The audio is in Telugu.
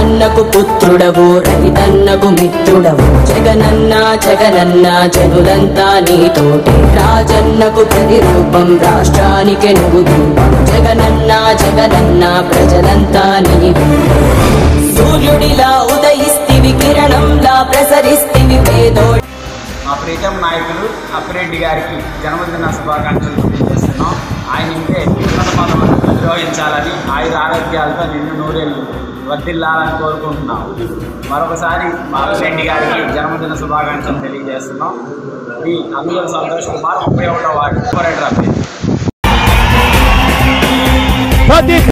రాజన్నకు పుత్రుడవు రైతన్నకు మిత్రుడవు జగనన్న జగనన్న జనులంతా నీతోటి రాజన్నకు ప్రతిరూపం రాష్ట్రానికి నువ్వు దీపం జగనన్న జగనన్న ప్రజలంతా నీవే సూర్యుడిలా ఉదయిస్తివి కిరణంలా ప్రసరిస్తివి పేదో మా ప్రీతం నాయకులు అప్పిరెడ్డి గారికి జన్మదిన శుభాకాంక్షలు తెలియజేస్తున్నాం ఆయన ఇంకే ఉన్నత పదవులు నిర్వహించాలని ఆయుర ఆరోగ్యాలతో నిన్ను నూరేళ్ళు వర్ధిల్లాలని కోరుకుంటున్నాం మరొకసారి మా అప్పిరెడ్డి గారికి జన్మదిన శుభాకాంక్షలు తెలియజేస్తున్నాం ఈ అందులో సంతోష్ కుమార్ ముప్పై ఒకటో వార్డు కార్పొరేటర్ అభ్యర్థి ప్రతి